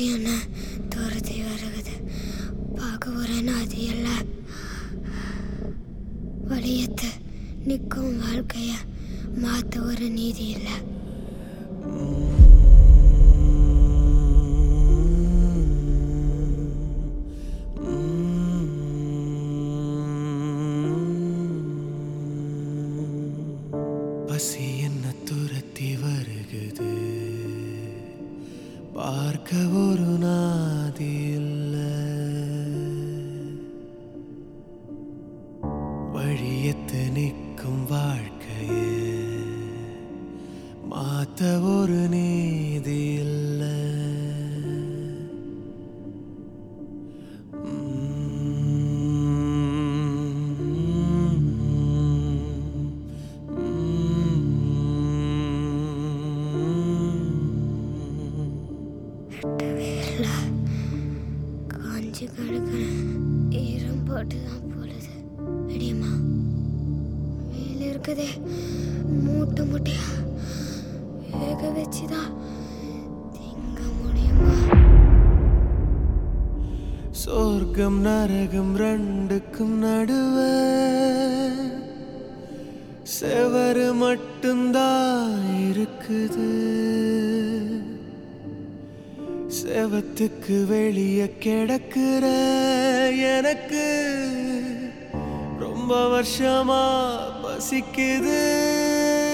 என்ன துரத்தி வருகுது பார்க்க போறேன்னு அது எல்லாம் வழியத்து நிற்கும் வாழ்க்கைய மாற்ற ஒரு நீதி இல்லை பசி என்ன துரத்தி வருகுது பார்க்க ஒரு நாதி இல்ல வழியத்து நிற்கும் வாழ்க்கையே மாத்த ஒரு நீதி இல்ல இல்லை காஞ்சி கிடக்கிறேன் ஈரம் போட்டு தான் போடுது அடியம்மா வெயில் இருக்குதே மூட்டை மூட்டையா வேக வச்சுதான் திங்க முடியுமா சொர்க்கம் நரகம் ரெண்டுக்கும் நடுவ செவரு மட்டும்தான் இருக்குது செவத்துக்கு வெளியே கிடக்குற எனக்கு ரொம்ப வருஷமா பசிக்குது